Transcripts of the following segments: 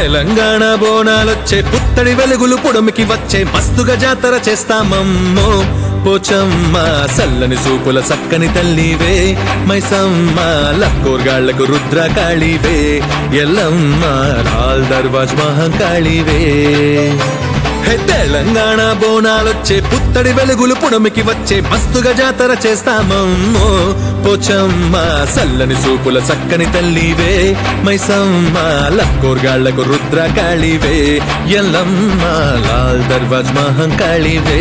తెలంగాణ బోనాలొచ్చే పుత్తడి వెలుగులు పొడమికి వచ్చే మస్తుగా జాతర చేస్తామమ్మో పోచమ్మ సల్లని సూపుల సక్కని తల్లివే మైసమ్మ లక్కోర్గాళ్లకు రుద్ర కాళివే ఎల్లమ్మ లాల్ దర్వాజ్ మహంకాళివే హే తెలంగాణ బోనాలొచ్చే పుత్తడి వెలుగులు పుడమికి వచ్చే మస్తుగా జాతర చేస్తామమ్మో పోచమ్మ సల్లని సూపుల సక్కని తల్లివే మైసమ్మ లక్కోర్గాళ్లకు రుద్ర కాళివే ఎల్లమ్మ లాల్ దర్వాజ్ మహంకాళివే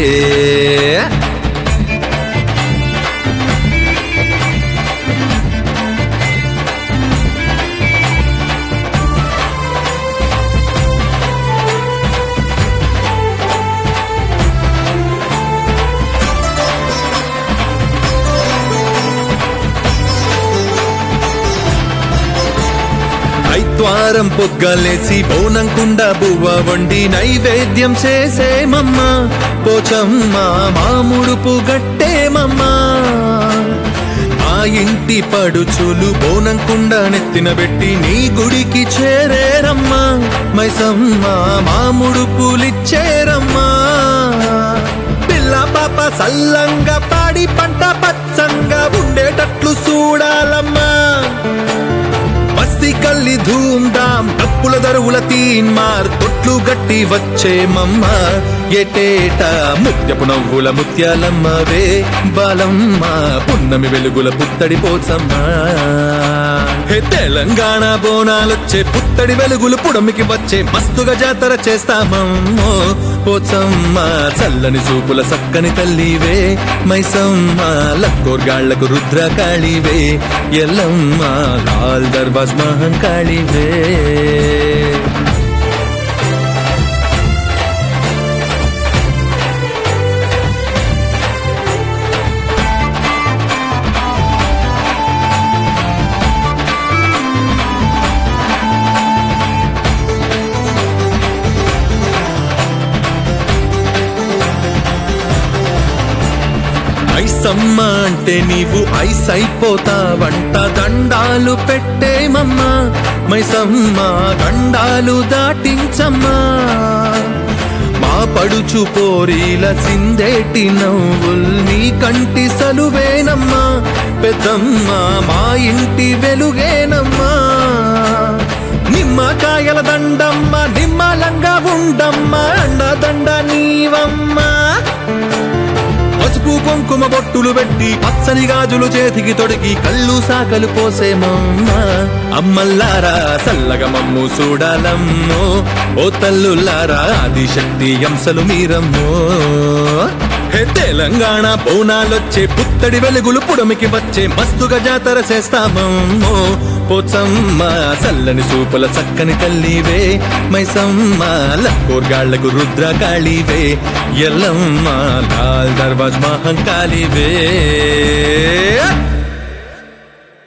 ఐద్వారం పొగ్గలేసి బోనం కుండ బువ్వ వండి నైవేద్యం చేసేమమ్మ పోచమ్మ మాముడుపు గట్టేమమ్మ ఆ ఇంటి పడుచులు బోనం కుండ నెత్తిన పెట్టి నీ గుడికి చేరేరమ్మా మైసమ్మ మాముడుపులిచ్చేరమ్మా పిల్ల పాప సల్లంగా పాడి పంట పచ్చంగా ఉండేటట్లు చూడాలమ్మా మస్తి కల్లి ధూమ్ ధామ్ డప్పుల దరువుల తీన్ మార్ తొట్లు గట్టి వచ్చే మమ్మ ఎటేట ముత్యపు నవ్వుల ముత్యాలమ్మవే బాలమ్మ పున్నమి వెలుగుల పుత్తడి పోచమ్మ హే తెలంగాణ బోనాలొచ్చే పుత్తడి వెలుగులు పుడమికి వచ్చే మస్తుగా జాతర చేస్తామమ్మో పోచమ్మ చల్లని సూపుల సక్కని తల్లివే మైసమ్మ లక్కోర్గాళ్లకు రుద్ర కాళివే ఎల్లమ్మ లాల్ దర్వాజ్ మహంకాళివే ఐసమ్మ అంటే నీవు ఐస్ అయిపోతావంట దండాలు పెట్టేమమ్మా మైసమ్మ గండాలు దాటించమ్మా మా పడుచు పోరీల సిందేటి నవ్వుల్ నీ కంటి సలువేనమ్మా పెద్దమ్మ మా ఇంటి వెలుగేనమ్మా నిమ్మకాయల దండమ్మ నిమ్మలంగా ఉండమ్మ అండదండ నీవమ్మా పసుపు కుంకుమ బొట్టులు పెట్టి పచ్చని గాజులు చేతికి తొడిగి కళ్ళు సాకలు పోసేమమ్మ అమ్మల్లారా సల్లగ మమ్ము చూడాలమ్మో ఓ తల్లులారా ఆదిశక్తి అంశలు మీరమ్మో హే తెలంగాణ బోనాలొచ్చే పుత్తడి వెలుగులు పుడమికి వచ్చే మస్తుగా జాతర చేస్తామమ్మో పోచమ్మ సల్లని సూపుల చక్కని తల్లివే మైసమ్మ లక్కోర్గాళ్లకు రుద్ర కాళివే ఎల్లమ్మ లాల్ దర్వాజ్ మహంకాళివే